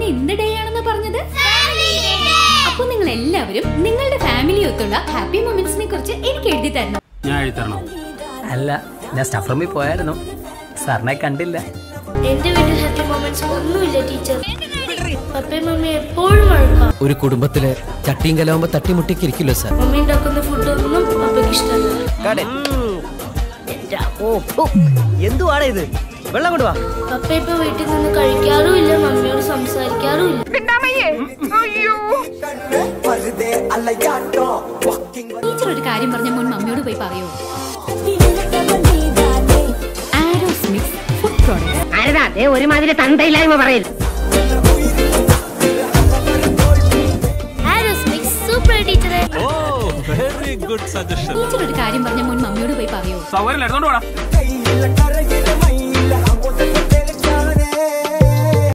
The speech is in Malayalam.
ഇന്ന് എന്ത് ഡേ ആണെന്ന് പറഞ്ഞത് അപ്പൊ നിങ്ങൾ എല്ലാവരും നിങ്ങളുടെ ഫാമിലി ഒത്തുള്ള ഹാപ്പി മൊമെന്റ്സിനെ കുറിച്ച് എനിക്ക് എഴുതി തരണം ഞാൻ എഴുതരണം അല്ല ഞാൻ സ്റ്റഫ് റൂമിൽ പോയായിരുന്നു സാറിനെ കണ്ടില്ല എന്റെ വീട്ടിൽ ഹാപ്പി മൊമെന്റ്സ് ഒന്നുമില്ല ടീച്ചർ പപ്പയും മമ്മി എപ്പോഴും വഴക്കാം ഒരു കുടുംബത്തില് ചട്ടിയും കലാവുമ്പോ തട്ടിമുട്ടിക്ക് ഇരിക്കില്ലോ സാർ മമ്മി ഉണ്ടാക്കുന്ന ഫുഡൊന്നും പപ്പയ്ക്ക് ഇഷ്ടമല്ല എന്തുവാണ് ഇത് വെള്ളം കൊണ്ടുവാ പപ്പ ഇപ്പൊ വീട്ടിൽ നിന്ന് കഴിക്കാറുമില്ല മമ്മിയോട് സംസാരിക്കാറുമില്ല ടീച്ചർ ഒരു കാര്യം പറഞ്ഞ മുൻ മമ്മിയോട് പോയി പറയൂ ആരോസ്മിക്സ് ഫുഡ് പ്രോഡക്റ്റ് അതെ ഒരുമാതിരി തന്തയില്ലായ്മ പറയരുത് സൂപ്പർ ടീച്ചറെ വെരി ഗുഡ് സജഷൻ ടീച്ചർ ഒരു കാര്യം പറഞ്ഞ മുൻ മമ്മിയോട് പോയി പറയൂ സൗകര്യം എടുത്തോണ്ട് പോടാ